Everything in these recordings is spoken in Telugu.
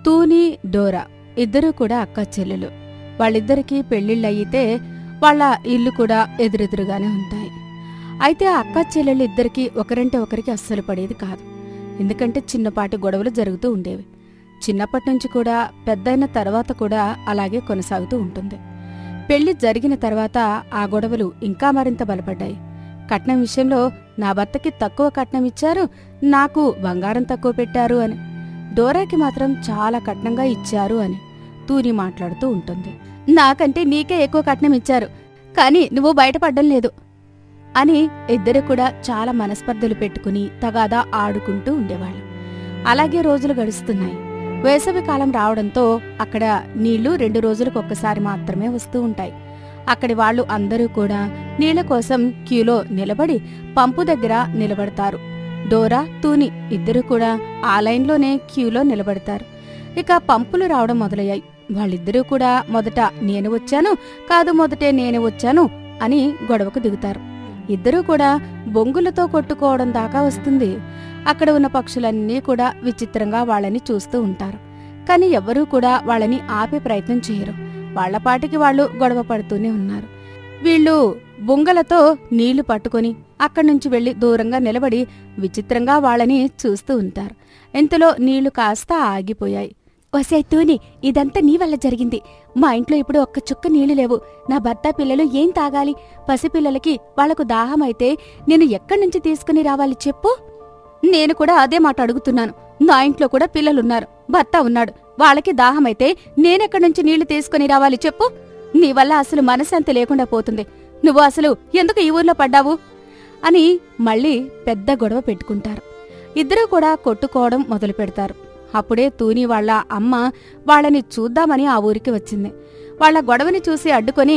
తూని డోరా ఇద్దరూ కూడా అక్క చెల్లెలు వాళ్ళిద్దరికీ పెళ్లిళ్ళయితే వాళ్ళ ఇల్లు కూడా ఎదురెదురుగానే ఉంటాయి అయితే ఆ అక్క చెల్లెళ్ళు ఇద్దరికీ ఒకరంటే ఒకరికి అస్సలు పడేది కాదు ఎందుకంటే చిన్నపాటి గొడవలు జరుగుతూ ఉండేవి చిన్నప్పటి నుంచి కూడా పెద్దయిన తర్వాత కూడా అలాగే కొనసాగుతూ ఉంటుంది పెళ్లి జరిగిన తర్వాత ఆ గొడవలు ఇంకా మరింత బలపడ్డాయి కట్నం విషయంలో నా భర్తకి తక్కువ కట్నం ఇచ్చారు నాకు బంగారం తక్కువ పెట్టారు అని డోరాకి మాత్రం చాలా కట్నంగా ఇచ్చారు అని తూని మాట్లాడుతూ ఉంటుంది నాకంటే నీకే ఎక్కువ కట్నం ఇచ్చారు కానీ నువ్వు బయటపడ్డం లేదు అని ఇద్దరు కూడా చాలా మనస్పర్ధలు పెట్టుకుని తగాదా ఆడుకుంటూ ఉండేవాళ్ళు అలాగే రోజులు గడుస్తున్నాయి వేసవి కాలం రావడంతో అక్కడ నీళ్లు రెండు రోజులకు ఒక్కసారి మాత్రమే వస్తూ ఉంటాయి అక్కడి వాళ్ళు అందరూ కూడా నీళ్ల కోసం క్యూలో నిలబడి పంపు దగ్గర నిలబడతారు డోరా తూని ఇద్దరు కూడా ఆ లైన్లోనే క్యూలో నిలబడతారు ఇక పంపులు రావడం మొదలయ్యాయి వాళ్ళిద్దరూ కూడా మొదట నేను వచ్చాను కాదు మొదటే నేను వచ్చాను అని గొడవకు దిగుతారు ఇద్దరూ కూడా బొంగులతో కొట్టుకోవడం దాకా వస్తుంది అక్కడ ఉన్న పక్షులన్నీ కూడా విచిత్రంగా వాళ్ళని చూస్తూ ఉంటారు కానీ ఎవ్వరూ కూడా వాళ్ళని ఆపే ప్రయత్నం చేయరు వాళ్లపాటికి వాళ్ళు గొడవ పడుతూనే ఉన్నారు వీళ్ళు బొంగలతో నీళ్లు పట్టుకొని అక్కడి నుంచి వెళ్లి దూరంగా నిలబడి విచిత్రంగా వాళ్ళని చూస్తూ ఉంటారు ఇంతలో నీళ్లు కాస్త ఆగిపోయాయి ఒసే తూని ఇదంతా నీ వల్ల జరిగింది మా ఇంట్లో ఇప్పుడు ఒక్క చుక్క నీళ్లు లేవు నా భర్త పిల్లలు ఏం తాగాలి పసిపిల్లలకి వాళ్లకు దాహమైతే నేను ఎక్కడి నుంచి తీసుకుని రావాలి చెప్పు నేను కూడా అదే మాట అడుగుతున్నాను నా ఇంట్లో కూడా పిల్లలున్నారు భర్త ఉన్నాడు వాళ్ళకి దాహమైతే నేనెక్కడి నుంచి నీళ్లు తీసుకుని రావాలి చెప్పు నీ వల్ల అసలు మనశ్శాంతి లేకుండా పోతుంది నువ్వు అసలు ఎందుకు ఈ ఊర్లో పడ్డావు అని మళ్ళీ పెద్ద గొడవ పెట్టుకుంటారు ఇద్దరూ కూడా కొట్టుకోవడం మొదలు పెడతారు అప్పుడే తూని వాళ్ళ అమ్మ వాళ్ళని చూద్దామని ఆ ఊరికి వచ్చింది వాళ్ళ గొడవని చూసి అడ్డుకొని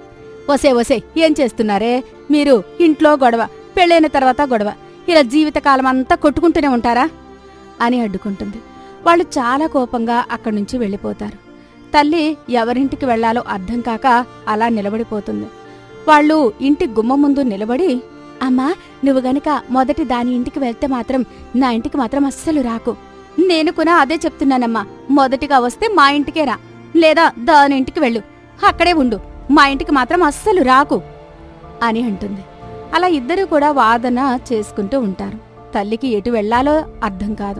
ఒసే ఒసే ఏం చేస్తున్నారే మీరు ఇంట్లో గొడవ పెళ్ళైన తర్వాత గొడవ ఇలా జీవితకాలం అంతా కొట్టుకుంటూనే ఉంటారా అని అడ్డుకుంటుంది వాళ్ళు చాలా కోపంగా అక్కడి నుంచి వెళ్ళిపోతారు తల్లి ఎవరింటికి వెళ్లాలో అర్థం కాక అలా నిలబడిపోతుంది వాళ్ళు ఇంటి గుమ్మ ముందు నిలబడి అమ్మా నువ్వు గనక మొదటి దాని ఇంటికి వెళ్తే మాత్రం నా ఇంటికి మాత్రం అస్సలు రాకు నేను కూడా అదే చెప్తున్నానమ్మా మొదటిగా వస్తే మా ఇంటికే రా లేదా దాని ఇంటికి వెళ్ళు అక్కడే ఉండు మా ఇంటికి మాత్రం అస్సలు రాకు అని అంటుంది అలా ఇద్దరూ కూడా వాదన చేసుకుంటూ ఉంటారు తల్లికి ఎటు వెళ్లాలో అర్థం కాదు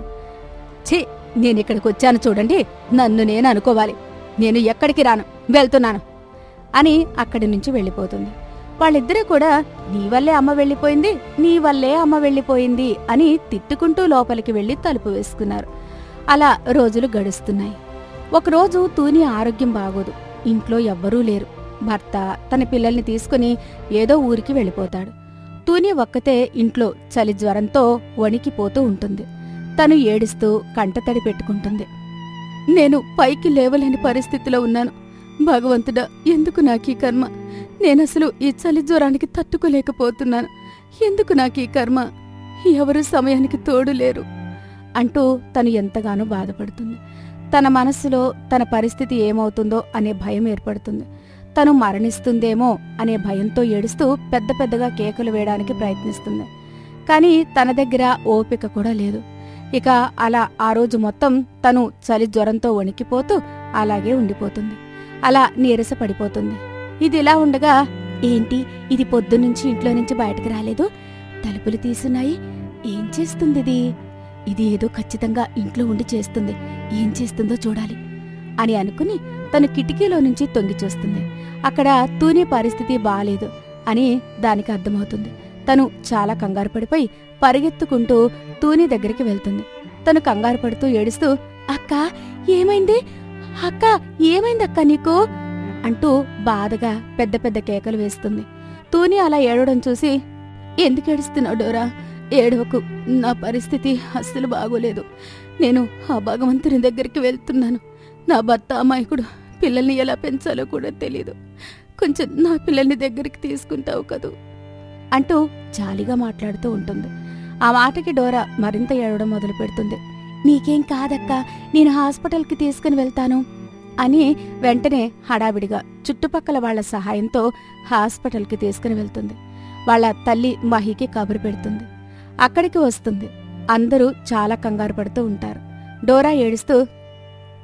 ఛీ నేనిక్కడికి వచ్చాను చూడండి నన్ను నేను అనుకోవాలి నేను ఎక్కడికి రాను వెళ్తున్నాను అని అక్కడి నుంచి వెళ్ళిపోతుంది వాళ్ళిద్దరూ కూడా నీ వల్లే అమ్మ వెళ్ళిపోయింది నీ వల్లే అమ్మ వెళ్ళిపోయింది అని తిట్టుకుంటూ లోపలికి వెళ్లి తలుపు వేసుకున్నారు అలా రోజులు గడుస్తున్నాయి ఒకరోజు తూని ఆరోగ్యం బాగోదు ఇంట్లో ఎవ్వరూ లేరు భర్త తన పిల్లల్ని తీసుకుని ఏదో ఊరికి వెళ్ళిపోతాడు తూని ఒక్కతే ఇంట్లో చలి జ్వరంతో వణికిపోతూ ఉంటుంది తను ఏడుస్తూ కంటతడి పెట్టుకుంటుంది నేను పైకి లేవలేని పరిస్థితిలో ఉన్నాను భగవంతుడా ఎందుకు నాకు ఈ కర్మ నేనసలు ఈ చలి జ్వరానికి తట్టుకోలేకపోతున్నాను ఎందుకు నాకు ఈ కర్మ ఎవరు సమయానికి తోడు లేరు అంటూ తను ఎంతగానో బాధపడుతుంది తన మనస్సులో తన పరిస్థితి ఏమవుతుందో అనే భయం ఏర్పడుతుంది తను మరణిస్తుందేమో అనే భయంతో ఏడుస్తూ పెద్ద పెద్దగా కేకలు వేయడానికి ప్రయత్నిస్తుంది కానీ తన దగ్గర ఓపిక కూడా లేదు ఇక అలా ఆ రోజు మొత్తం తను చలి జ్వరంతో వణికిపోతూ అలాగే ఉండిపోతుంది అలా నీరస పడిపోతుంది ఇది ఇలా ఉండగా ఏంటి ఇది పొద్దునుంచి ఇంట్లో నుంచి బయటకు రాలేదు తలుపులు తీసున్నాయి ఏం చేస్తుంది ఇది ఇది ఏదో ఖచ్చితంగా ఇంట్లో ఉండి చేస్తుంది ఏం చేస్తుందో చూడాలి అని అనుకుని తను కిటికీలో నుంచి తొంగి చూస్తుంది అక్కడ తూనే పరిస్థితి బాలేదు అని దానికి అర్థమవుతుంది తను చాలా కంగారు పడిపోయి పరిగెత్తుకుంటూ తూని దగ్గరికి వెళ్తుంది తను కంగారు పడుతూ ఏడుస్తూ అక్క ఏమైంది అక్క ఏమైందక్క నీకు అంటూ బాధగా పెద్ద పెద్ద కేకలు వేస్తుంది తూని అలా ఏడవడం చూసి ఎందుకు ఏడుస్తున్నావు డోరా ఏడవకు నా పరిస్థితి అస్సలు బాగోలేదు నేను ఆ భగవంతుని దగ్గరికి వెళ్తున్నాను నా భర్త అమాయకుడు పిల్లల్ని ఎలా పెంచాలో కూడా తెలీదు కొంచెం నా పిల్లల్ని దగ్గరికి తీసుకుంటావు కదూ అంటూ జాలిగా మాట్లాడుతూ ఉంటుంది ఆ మాటకి డోరా మరింత ఏడవడం మొదలు పెడుతుంది నీకేం కాదక్కా నేను హాస్పిటల్కి తీసుకుని వెళ్తాను అని వెంటనే హడావిడిగా చుట్టుపక్కల వాళ్ల సహాయంతో హాస్పిటల్కి తీసుకుని వెళ్తుంది వాళ్ళ తల్లి మహికి కబురు పెడుతుంది అక్కడికి వస్తుంది అందరూ చాలా కంగారు పడుతూ ఉంటారు డోరా ఏడుస్తూ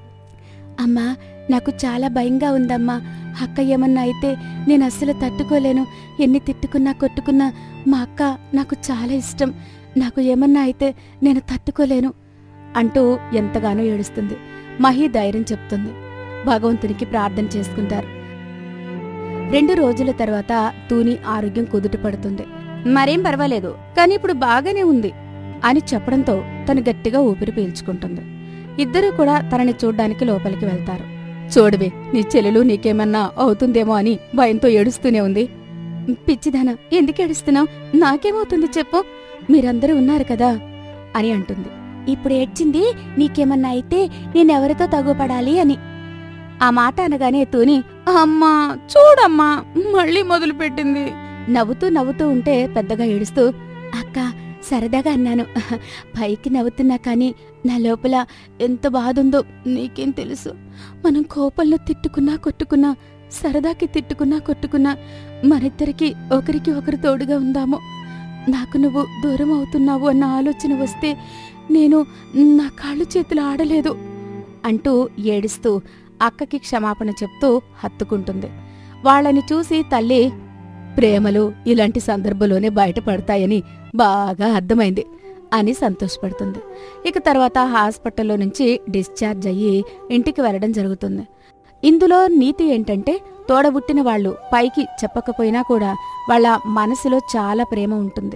అమ్మా నాకు చాలా భయంగా ఉందమ్మా అక్క ఏమన్నా అయితే నేను అస్సలు తట్టుకోలేను ఎన్ని తిట్టుకున్నా కొట్టుకున్నా మా అక్క నాకు చాలా ఇష్టం నాకు ఏమన్నా అయితే నేను తట్టుకోలేను అంటూ ఎంతగానో ఏడుస్తుంది మహి ధైర్యం చెప్తుంది భగవంతునికి ప్రార్థన చేసుకుంటారు రెండు రోజుల తర్వాత తూని ఆరోగ్యం కుదుట పడుతుంది మరేం పర్వాలేదు కానీ ఇప్పుడు బాగానే ఉంది అని చెప్పడంతో తను గట్టిగా ఊపిరి పీల్చుకుంటుంది ఇద్దరూ కూడా తనని చూడ్డానికి లోపలికి వెళ్తారు చూడవే నీ చెల్లెలు నీకేమన్నా అవుతుందేమో అని భయంతో ఏడుస్తూనే ఉంది పిచ్చిదానా ఎందుకు ఏడుస్తున్నావు నాకేమవుతుంది చెప్పు మీరందరూ ఉన్నారు కదా అని అంటుంది ఇప్పుడు ఏడ్చింది నీకేమన్నా అయితే నేనెవరితో తగుపడాలి అని ఆ మాట అనగానే తూని అమ్మా చూడమ్మా మళ్ళీ మొదలుపెట్టింది నవ్వుతూ నవ్వుతూ ఉంటే పెద్దగా ఏడుస్తూ అక్క సరదాగా అన్నాను పైకి నవ్వుతున్నా కానీ నా లోపల ఎంత బాధుందో నీకేం తెలుసు మనం కోపంలో తిట్టుకున్నా కొట్టుకున్నా సరదాకి తిట్టుకున్నా కొట్టుకున్నా మనిద్దరికి ఒకరికి ఒకరు తోడుగా ఉందాము నాకు నువ్వు దూరం అవుతున్నావు అన్న ఆలోచన వస్తే నేను నా కాళ్ళు చేతులు ఆడలేదు అంటూ ఏడుస్తూ అక్కకి క్షమాపణ చెప్తూ హత్తుకుంటుంది వాళ్ళని చూసి తల్లి ప్రేమలు ఇలాంటి సందర్భంలోనే బయటపడతాయని బాగా అర్థమైంది అని సంతోషపడుతుంది ఇక తర్వాత హాస్పిటల్లో నుంచి డిశ్చార్జ్ అయ్యి ఇంటికి వెళ్ళడం జరుగుతుంది ఇందులో నీతి ఏంటంటే తోడబుట్టిన వాళ్ళు పైకి చెప్పకపోయినా కూడా వాళ్ళ మనసులో చాలా ప్రేమ ఉంటుంది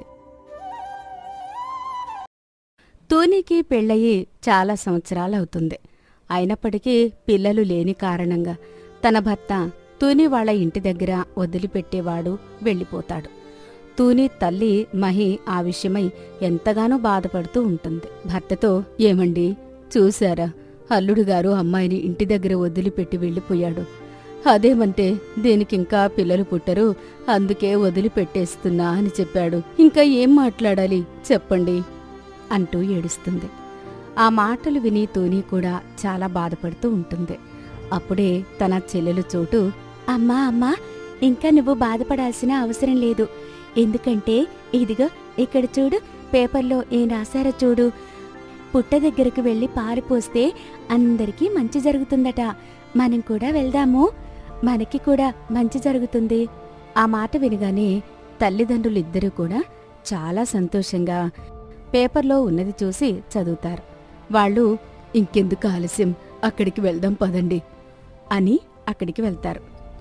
తూనికి పెళ్ళయి చాలా సంవత్సరాలవుతుంది అయినప్పటికీ పిల్లలు లేని కారణంగా తన భర్త తూని వాళ్ళ ఇంటి దగ్గర వదిలిపెట్టేవాడు వెళ్ళిపోతాడు తూని తల్లి మహి ఆ విషయమై ఎంతగానో బాధపడుతూ ఉంటుంది భర్తతో ఏమండి చూశారా అల్లుడు గారు అమ్మాయిని ఇంటి దగ్గర వదిలిపెట్టి వెళ్ళిపోయాడు అదేమంటే దీనికింకా పిల్లలు పుట్టరు అందుకే వదిలిపెట్టేస్తున్నా అని చెప్పాడు ఇంకా ఏం మాట్లాడాలి చెప్పండి అంటూ ఏడుస్తుంది ఆ మాటలు విని తూని కూడా చాలా బాధపడుతూ ఉంటుంది అప్పుడే తన చెల్లెలు చోటు అమ్మా అమ్మా ఇంకా నువ్వు బాధపడాల్సిన అవసరం లేదు ఎందుకంటే ఇదిగో ఇక్కడ చూడు పేపర్లో ఏం రాశారో చూడు పుట్ట దగ్గరకు వెళ్ళి పారిపోస్తే అందరికీ మంచి జరుగుతుందట మనం కూడా వెళ్దాము మనకి కూడా మంచి జరుగుతుంది ఆ మాట వినగానే తల్లిదండ్రులిద్దరూ కూడా చాలా సంతోషంగా పేపర్లో ఉన్నది చూసి చదువుతారు వాళ్ళు ఇంకెందుకు ఆలస్యం అక్కడికి వెళ్దాం పదండి అని అక్కడికి వెళ్తారు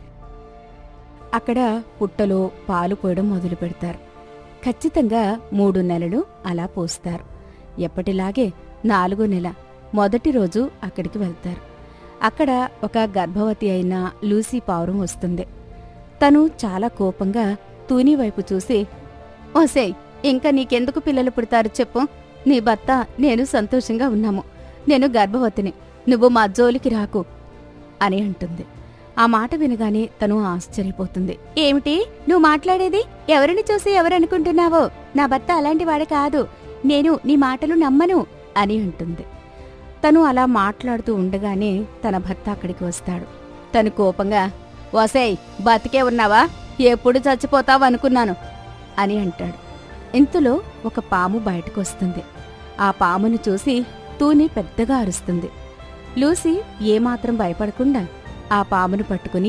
అక్కడ పుట్టలో పాలు పోయడం మొదలు పెడతారు ఖచ్చితంగా మూడు నెలలు అలా పోస్తారు ఎప్పటిలాగే నాలుగో నెల మొదటి రోజు అక్కడికి వెళ్తారు అక్కడ ఒక గర్భవతి అయిన లూసీ పావురం వస్తుంది తను చాలా కోపంగా తూని వైపు చూసి ఓసేయ్ ఇంకా నీకెందుకు పిల్లలు పుడతారు చెప్పు నీ భర్త నేను సంతోషంగా ఉన్నాము నేను గర్భవతిని నువ్వు మా జోలికి రాకు అని అంటుంది ఆ మాట వినగానే తను ఆశ్చర్యపోతుంది ఏమిటి నువ్వు మాట్లాడేది ఎవరిని చూసి ఎవరనుకుంటున్నావో నా భర్త అలాంటి వాడు కాదు నేను నీ మాటలు నమ్మను అని అంటుంది తను అలా మాట్లాడుతూ ఉండగానే తన భర్త అక్కడికి వస్తాడు తను కోపంగా వసేయ్ బతికే ఉన్నావా ఎప్పుడు చచ్చిపోతావు అనుకున్నాను అని అంటాడు ఇంతలో ఒక పాము బయటకు వస్తుంది ఆ పామును చూసి తూని పెద్దగా అరుస్తుంది లూసీ ఏమాత్రం భయపడకుండా ఆ పామును పట్టుకుని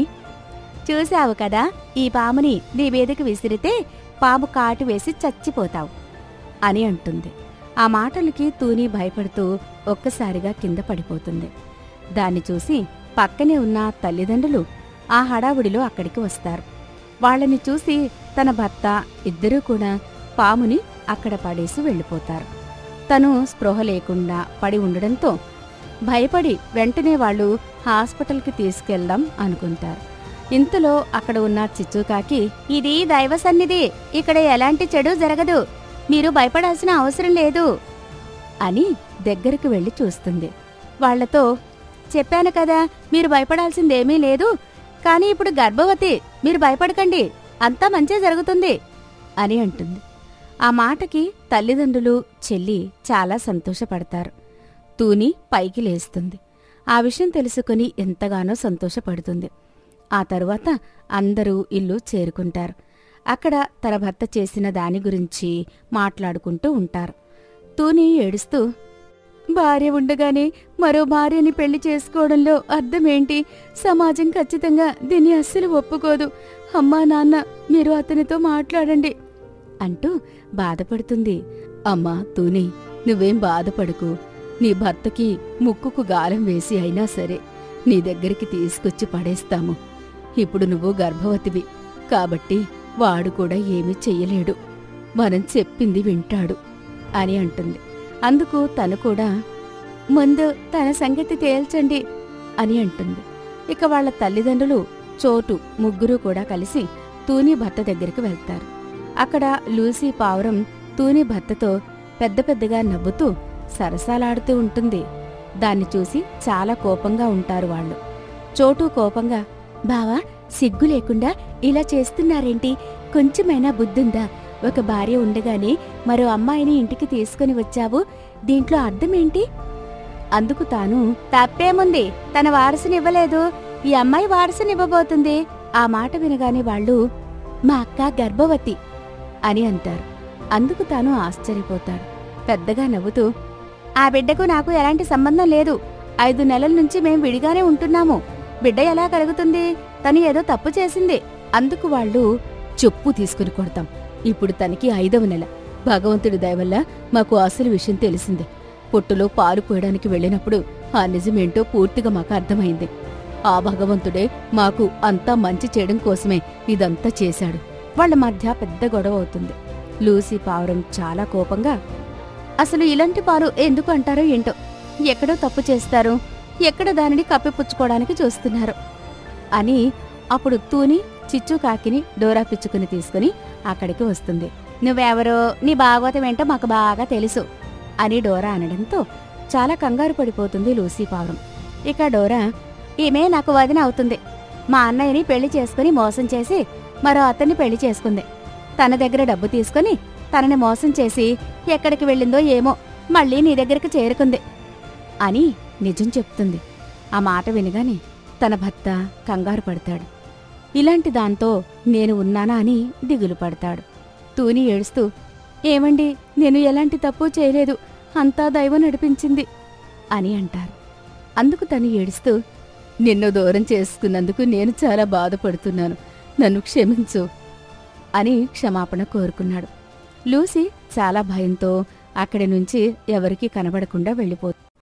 చూశావు కదా ఈ పాముని నీ మీదకి విసిరితే పాము కాటు వేసి చచ్చిపోతావు అని అంటుంది ఆ మాటలకి తూని భయపడుతూ ఒక్కసారిగా కింద పడిపోతుంది దాన్ని చూసి పక్కనే ఉన్న తల్లిదండ్రులు ఆ హడావుడిలో అక్కడికి వస్తారు వాళ్ళని చూసి తన భర్త ఇద్దరూ కూడా పాముని అక్కడ పడేసి వెళ్ళిపోతారు తను స్పృహ లేకుండా పడి ఉండడంతో భయపడి వెంటనే వాళ్ళు హాస్పిటల్కి తీసుకెళ్దాం అనుకుంటారు ఇంతలో అక్కడ ఉన్న చిచ్చుకాకి ఇది దైవ సన్నిధి ఇక్కడ ఎలాంటి చెడు జరగదు మీరు భయపడాల్సిన అవసరం లేదు అని దగ్గరకు వెళ్లి చూస్తుంది వాళ్లతో చెప్పాను కదా మీరు భయపడాల్సిందేమీ లేదు కానీ ఇప్పుడు గర్భవతి మీరు భయపడకండి అంతా మంచే జరుగుతుంది అని అంటుంది ఆ మాటకి తల్లిదండ్రులు చెల్లి చాలా సంతోషపడతారు తూని పైకి లేస్తుంది ఆ విషయం తెలుసుకుని ఎంతగానో సంతోషపడుతుంది ఆ తరువాత అందరూ ఇల్లు చేరుకుంటారు అక్కడ తన భర్త చేసిన దాని గురించి మాట్లాడుకుంటూ ఉంటారు తూని ఏడుస్తూ భార్య ఉండగానే మరో భార్యని పెళ్లి చేసుకోవడంలో అర్థమేంటి సమాజం ఖచ్చితంగా దీన్ని అస్సలు ఒప్పుకోదు అమ్మా నాన్న మీరు అతనితో మాట్లాడండి అంటూ బాధపడుతుంది అమ్మా తూని నువ్వేం బాధపడకు నీ భర్తకి ముక్కుకు గాలం వేసి అయినా సరే నీ దగ్గరికి తీసుకొచ్చి పడేస్తాము ఇప్పుడు నువ్వు గర్భవతివి కాబట్టి వాడు కూడా ఏమీ చెయ్యలేడు మనం చెప్పింది వింటాడు అని అంటుంది అందుకు తను కూడా ముందు తన సంగతి తేల్చండి అని అంటుంది ఇక వాళ్ళ తల్లిదండ్రులు చోటు ముగ్గురు కూడా కలిసి తూని భర్త దగ్గరికి వెళ్తారు అక్కడ లూసీ పావురం తూని భర్తతో పెద్ద పెద్దగా నవ్వుతూ సరసాలాడుతూ ఉంటుంది దాన్ని చూసి చాలా కోపంగా ఉంటారు వాళ్ళు చోటు కోపంగా బావా సిగ్గు లేకుండా ఇలా చేస్తున్నారేంటి కొంచెమైనా బుద్ధుందా ఒక భార్య ఉండగానే మరో అమ్మాయిని ఇంటికి తీసుకుని వచ్చావు దీంట్లో అర్థమేంటి అందుకు తాను తప్పేముంది తన వారసునివ్వలేదు ఈ అమ్మాయి వారసునివ్వబోతుంది ఆ మాట వినగానే వాళ్ళు మా అక్క గర్భవతి అని అంటారు అందుకు తాను ఆశ్చర్యపోతాడు పెద్దగా నవ్వుతూ ఆ బిడ్డకు నాకు ఎలాంటి సంబంధం లేదు ఐదు నెలల నుంచి మేం విడిగానే ఉంటున్నాము బిడ్డ ఎలా కలుగుతుంది తను ఏదో తప్పు చేసింది అందుకు వాళ్ళు చెప్పు తీసుకుని కొడతాం ఇప్పుడు తనకి ఐదవ నెల భగవంతుడి దయవల్ల మాకు అసలు విషయం తెలిసింది పొట్టులో పాలు పోయడానికి వెళ్ళినప్పుడు ఆ నిజమేంటో పూర్తిగా మాకు అర్థమైంది ఆ భగవంతుడే మాకు అంతా మంచి చేయడం కోసమే ఇదంతా చేశాడు వాళ్ళ మధ్య పెద్ద గొడవ అవుతుంది లూసీ పావురం చాలా కోపంగా అసలు ఇలాంటి పాలు ఎందుకు అంటారో ఏంటో ఎక్కడో తప్పు చేస్తారు ఎక్కడ దానిని కప్పిపుచ్చుకోవడానికి చూస్తున్నారు అని అప్పుడు తూని చిచ్చు కాకిని డోరా పిచ్చుకుని తీసుకుని అక్కడికి వస్తుంది నువ్వెవరో నీ భాగవతం ఏంటో మాకు బాగా తెలుసు అని డోరా అనడంతో చాలా కంగారు పడిపోతుంది లూసీ పావురం ఇక డోరా ఈమె నాకు వదిన అవుతుంది మా అన్నయ్యని పెళ్లి చేసుకుని మోసం చేసి మరో అతన్ని పెళ్లి చేసుకుంది తన దగ్గర డబ్బు తీసుకుని తనని మోసం చేసి ఎక్కడికి వెళ్ళిందో ఏమో మళ్ళీ నీ దగ్గరికి చేరుకుంది అని నిజం చెప్తుంది ఆ మాట వినగానే తన భర్త కంగారు పడతాడు ఇలాంటి దాంతో నేను ఉన్నానా అని దిగులు పడతాడు తూని ఏడుస్తూ ఏమండి నేను ఎలాంటి తప్పు చేయలేదు అంతా దైవం నడిపించింది అని అంటారు అందుకు తను ఏడుస్తూ నిన్ను దూరం చేసుకున్నందుకు నేను చాలా బాధపడుతున్నాను నన్ను క్షమించు అని క్షమాపణ కోరుకున్నాడు లూసీ చాలా భయంతో అక్కడి నుంచి ఎవరికీ కనబడకుండా వెళ్ళిపోతుంది